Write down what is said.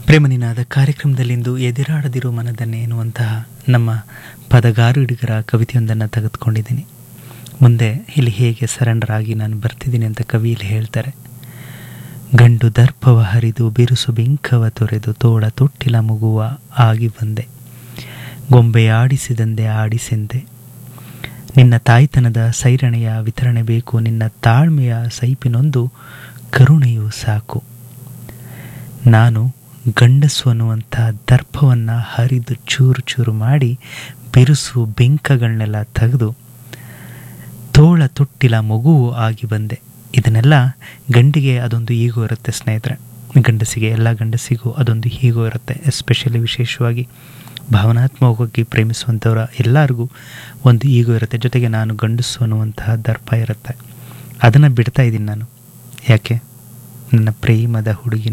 ಪ್ರೇಮನಿನಾದ ಕಾರ್ಯಕ್ರಮದಲ್ಲಿಂದು ಎದಿರಾಡದಿರೋ ಮನದನ್ನೇ ಎನ್ನುವಂತಹ ನಮ್ಮ ಪದಗಾರುಡಿಗರ ಕವಿತೆಯೊಂದನ್ನು ತೆಗೆದುಕೊಂಡಿದ್ದೀನಿ ಮುಂದೆ ಇಲ್ಲಿ ಹೇಗೆ ಸರೆಂಡರ್ ಆಗಿ ನಾನು ಬರ್ತಿದ್ದೀನಿ ಅಂತ ಕವಿ ಇಲ್ಲಿ ಹೇಳ್ತಾರೆ ಗಂಡು ದರ್ಪವ ಹರಿದು ಬಿರುಸು ಬಿಂಕವ ತೊರೆದು ತೋಳ ತೊಟ್ಟಿಲ ಮುಗುವ ಆಗಿ ಬಂದೆ ಗೊಂಬೆ ಆಡಿಸಿದಂದೆ ಆಡಿಸೆಂದೆ ನಿನ್ನ ತಾಯ್ತನದ ಸೈರಣೆಯ ವಿತರಣೆ ಬೇಕು ನಿನ್ನ ತಾಳ್ಮೆಯ ಸೈಪಿನೊಂದು ಕರುಣೆಯೂ ಸಾಕು ನಾನು ಗಂಡಸು ಅನ್ನುವಂಥ ದರ್ಪವನ್ನು ಹರಿದು ಚೂರು ಚೂರು ಮಾಡಿ ಬಿರುಸು ಬೆಂಕಗಳನ್ನೆಲ್ಲ ತೆಗೆದು ತೋಳ ತೊಟ್ಟಿಲ ಮಗುವು ಆಗಿ ಬಂದೆ ಇದನ್ನೆಲ್ಲ ಗಂಡಿಗೆ ಅದೊಂದು ಈಗೋ ಇರುತ್ತೆ ಸ್ನೇಹಿತರೆ ಗಂಡಸಿಗೆ ಎಲ್ಲ ಗಂಡಸಿಗೂ ಅದೊಂದು ಹೀಗೋ ಇರುತ್ತೆ ಎಸ್ಪೆಷಲಿ ವಿಶೇಷವಾಗಿ ಭಾವನಾತ್ಮಕವಾಗಿ ಪ್ರೇಮಿಸುವಂಥವ್ರ ಎಲ್ಲರಿಗೂ ಒಂದು ಈಗೋ ಇರುತ್ತೆ ಜೊತೆಗೆ ನಾನು ಗಂಡಸು ಅನ್ನುವಂತಹ ದರ್ಪ ಇರುತ್ತೆ ಅದನ್ನು ಬಿಡ್ತಾ ಇದ್ದೀನಿ ನಾನು ಯಾಕೆ ನನ್ನ ಪ್ರೇಮದ ಹುಡುಗಿ